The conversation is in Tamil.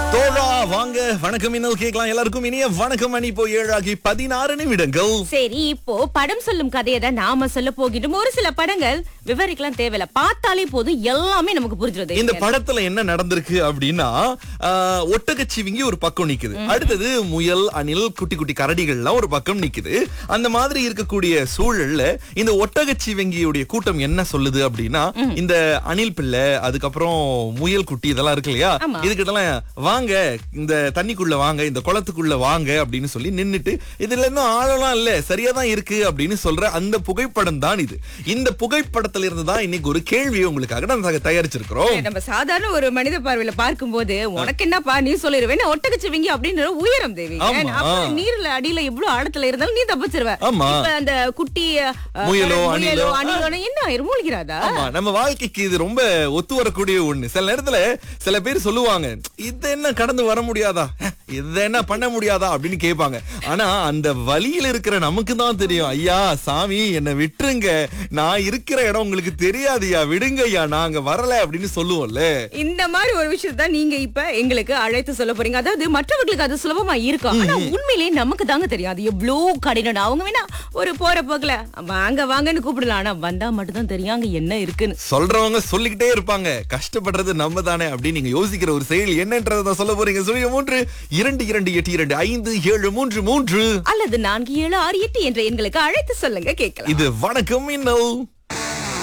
தோழா வாங்க வணக்கம் இன்னும் கேட்கலாம் எல்லாருக்கும் இனிய வணக்கம் மணி இப்போ ஏழாகி பதினாறு நிமிடங்கள் சரி இப்போ படம் சொல்லும் கதையை தான் நாம சொல்ல போகிட்டோம் ஒரு சில படங்கள் விவரிக்கலாம் தேவையில்ல பார்த்தாலே போதும் எல்லாமே நமக்கு புரிஞ்சிருது இந்த படத்துல என்ன நடந்திருக்கு அப்படின்னா ஆஹ், ஒட்டகச்சிவிங்கி ஒரு பக்கம் நிக்குது அடுத்தது முயல் அணில் குட்டி குட்டி கரடிகள்லாம் ஒரு பக்கம் நிக்குது அந்த மாதிரி இருக்கக்கூடிய சூழல்ல இந்த ஒட்டகச்சிவிங்கியுடைய கூட்டம் என்ன சொல்லுது அப்படின்னா இந்த அணில் பிள்ளை அதுக்கப்புறம் முயல் குட்டி இதெல்லாம் இருக்கு இல்லையா ஆமா. இதுக்கிட்டலாம் வாங்க இந்த தண்ணிக்குள்ள வாங்க இந்த குளத்துக்குள்ள வாங்க அப்படின்னு சொல்லி நின்னுட்டு இதுல இன்னும் ஆழலாம் இல்ல சரியா தான் இருக்கு அப்படின்னு சொல்ற அந்த புகைப்படம் தான் இது இந்த புகைப்படத்துல இருந்து தான் இன்னைக்கு ஒரு கேள்வியை உங்களுக்காக நாங்க தயாரிச்சிருக்கிறோம் நம்ம சாதாரண ஒரு மனித பார்வையில பார்க்கும்போது உனக்கு என்னப்பா நீ சொல்லிருவேன் ஒட்டகச்சிவிங்கி அப்படின்ற உயரம் தேவி ஆமா. அப்புறம் நீர்ல அடியில எவ்வளவு ஆழத்துல இருந்தாலும் நீ தப்பிச்சிருவ ஆமா. இப்ப அந்த குட்டி அஹ், முயலோ, முயலோ அணிலோ. அணிலோ என்ன ஆயிரும் மூழ்கிறாதா ஆமா நம்ம வாழ்க்கைக்கு இது ரொம்ப ஒத்து வரக்கூடிய ஒண்ணு சில நேரத்துல சில பேர் சொல்லுவாங்க இது என்ன கடந்து வர முடியாதா இது என்ன பண்ண முடியாதா அப்படின்னு கேட்பாங்க ஆனா அந்த வழியில இருக்கிற நமக்கு தான் தெரியும் ஐயா சாமி என்ன விட்டுருங்க நான் இருக்கிற இடம் உங்களுக்கு தெரியாதுயா விடுங்க ஐயா நாங்க வரல அப்படின்னு சொல்லுவோம்ல இந்த மாதிரி ஒரு விஷயத்தை நீங்க இப்ப எங்களுக்கு அழைத்து சொல்ல போறீங்க அதாவது மற்றவர்களுக்கு அது சுலபமா இருக்கும் ஆனா உண்மையிலேயே நமக்கு தாங்க தெரியும் அது எவ்வளவு கடினம் அவங்க வேணா ஒரு போற போக்குல வாங்க வாங்கன்னு கூப்பிடலாம் ஆனா வந்தா மட்டும் தான் தெரியும் அங்க என்ன இருக்குன்னு சொல்றவங்க சொல்லிக்கிட்டே இருப்பாங்க கஷ்டப்படுறது நம்ம தானே அப்படின்னு நீங்க யோசிக்கிற ஒரு செயல் என்னன்றதை தான் சொல்ல போறீங்க சொல்லுங்க மூன்று இரண்டு இரண்டு எட்டு இரண்டு ஐந்து ஏழு மூன்று மூன்று அல்லது நான்கு ஏழு ஆறு எட்டு என்ற எண்களுக்கு அழைத்து சொல்லுங்க கேட்கலாம் இது வணக்கம் இன்னும்